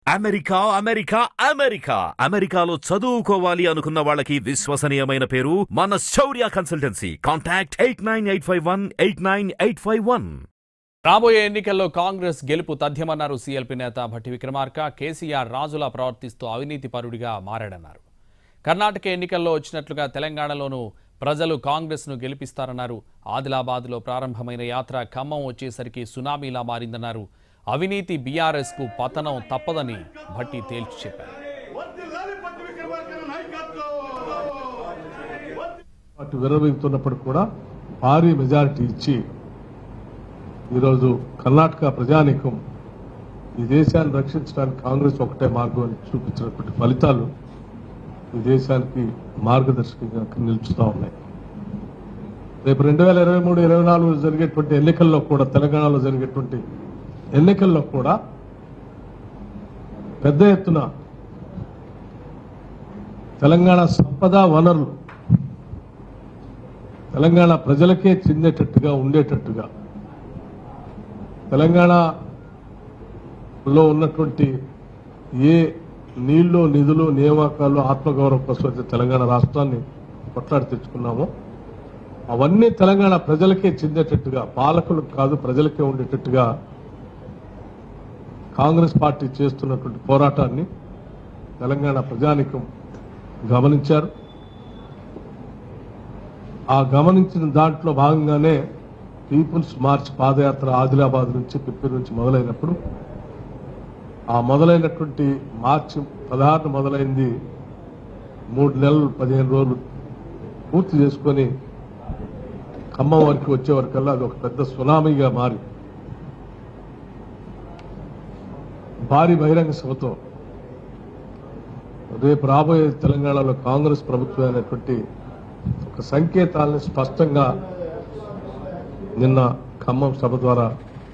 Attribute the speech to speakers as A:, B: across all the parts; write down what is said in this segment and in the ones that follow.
A: America America America అమెరికాలో చదువుకోవాలి అనుకున్న వాళ్ళకి విశ్వసనీయమైన పేరు మన Shaurya consultancy contact eight nine eight five one eight nine eight five one
B: రాబోయే ఎన్నికల్లో కాంగ్రెస్ గెలుపు తథ్యమన్నారు సీఎల్పీ నేత భట్టి విక్రమార్క కేసీఆర్ రాజులా ప్రవర్తిస్తూ అవినీతి పరుడిగా మారాడన్నారు కర్ణాటక ఎన్నికల్లో వచ్చినట్లుగా తెలంగాణలోనూ ప్రజలు కాంగ్రెస్ను గెలిపిస్తారన్నారు ఆదిలాబాద్లో ప్రారంభమైన యాత్ర ఖమ్మం వచ్చేసరికి సునామీలా మారిందన్నారు అవినీతి బీఆర్ఎస్కు పతనం తప్పదని భట్టి తేల్చి చెప్పారు
C: వర్ధిల్లాలి పట్టి విక్రమార్కన నాయకత్వం
D: అటు విరమిస్తున్నప్పుడు కూడా భారీ మెజారిటీ ఇచ్చి ఈరోజు కర్ణాటక ప్రజానీకం ఈ దేశాన్ని రక్షించడానికి కాంగ్రెస్ ఒకటే మార్గం అని చూపించినటువంటి ఫలితాలు ఈ దేశానికి మార్గదర్శకంగా నిలుచుతూ ఉన్నాయి రేపు రెండు వేల ఇరవై మూడు ఇరవై నాలుగు జరిగేటువంటి ఎన్నికల్లో కూడా తెలంగాణలో జరిగేటువంటి ఎన్నికల్లో కూడా పెద్ద ఎత్తున తెలంగాణ సంపద వనరులు తెలంగాణ ప్రజలకే చెందేటట్టుగా ఉండేటట్టుగా తెలంగాణలో ఉన్నటువంటి ఏ నీళ్లు నిధులు నియామకాలు ఆత్మగౌరవం కోసం అయితే తెలంగాణ రాష్ట్రాన్ని కొట్లాడి తెచ్చుకున్నామో అవన్నీ తెలంగాణ ప్రజలకే చెందేటట్టుగా పాలకులకు కాదు ప్రజలకే ఉండేటట్టుగా కాంగ్రెస్ పార్టీ చేస్తున్నటువంటి పోరాటాన్ని తెలంగాణ ప్రజానికం గమనించారు ఆ గమనించిన దాంట్లో భాగంగానే పీపుల్స్ మార్చ్ పాదయాత్ర ఆదిలాబాద్ నుంచి పిప్పి నుంచి మొదలైనప్పుడు ఆ మొదలైనటువంటి మార్చి పదహారు మొదలైంది మూడు నెలలు పదిహేను రోజులు పూర్తి చేసుకొని ఖమ్మం వరకు వచ్చే వరకల్లా అది ఒక పెద్ద సునామీగా మారి భారీ బహిరంగ సభతో రేపు రాబోయే తెలంగాణలో కాంగ్రెస్ ప్రభుత్వం అనేటువంటి ఒక సంకేతాలను స్పష్టంగా నిన్న ఖమ్మం సభ ద్వారా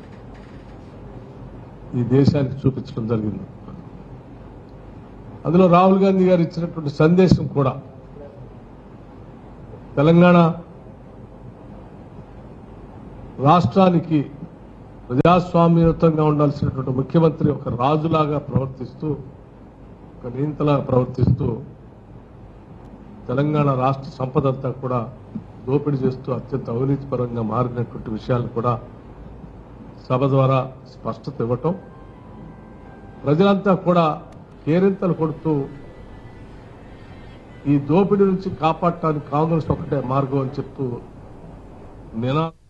D: ఈ దేశానికి చూపించడం జరిగింది అందులో రాహుల్ గాంధీ గారు ఇచ్చినటువంటి సందేశం కూడా తెలంగాణ రాష్ట్రానికి ప్రజాస్వామ్యయుతంగా ఉండాల్సినటువంటి ముఖ్యమంత్రి ఒక రాజులాగా ప్రవర్తిస్తూ ఒక నియంతలాగా ప్రవర్తిస్తూ తెలంగాణ రాష్ట్ర సంపద అంతా కూడా దోపిడీ చేస్తూ అత్యంత అవినీతిపరంగా మారినటువంటి విషయాలు కూడా సభ ద్వారా స్పష్టత ఇవ్వటం ప్రజలంతా కూడా కేరింతలు కొడుతూ ఈ దోపిడీ నుంచి కాపాడటానికి కాంగ్రెస్ ఒకటే మార్గం అని చెప్తూ నినా